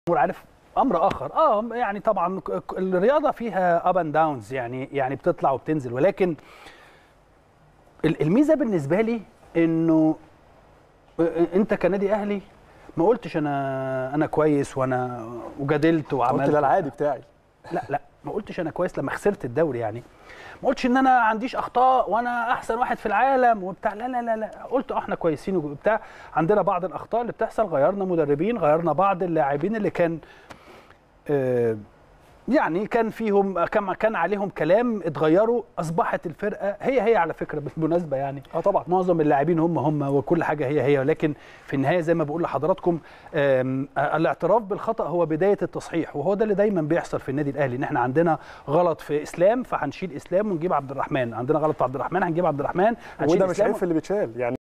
عارف امر اخر اه يعني طبعا ك- ك- الرياضه فيها اب اند داونز يعني يعني بتطلع وبتنزل ولكن ال- الميزه بالنسبه لي انه انت كنادي اهلي ما قلتش انا انا كويس وانا وجادلت وعملت قلت ده العادي بتاعي لا لا ما قلتش انا كويس لما خسرت الدوري يعني ما قلتش ان انا عنديش اخطاء وانا احسن واحد في العالم وبتاع لا لا لا لا قلت اه احنا كويسين وبتاع عندنا بعض الاخطاء اللي بتحصل غيرنا مدربين غيرنا بعض اللاعبين اللي كان آه يعني كان فيهم كان كان عليهم كلام اتغيروا اصبحت الفرقه هي هي على فكره بالمناسبه يعني اه طبعا معظم اللاعبين هم هم وكل حاجه هي هي ولكن في النهايه زي ما بقول لحضراتكم آم، آه، الاعتراف بالخطا هو بدايه التصحيح وهو ده اللي دايما بيحصل في النادي الاهلي ان احنا عندنا غلط في اسلام فهنشيل اسلام ونجيب عبد الرحمن عندنا غلط في عبد الرحمن هنجيب عبد الرحمن هنشيل وده مش إسلام عيب في اللي بيتشال يعني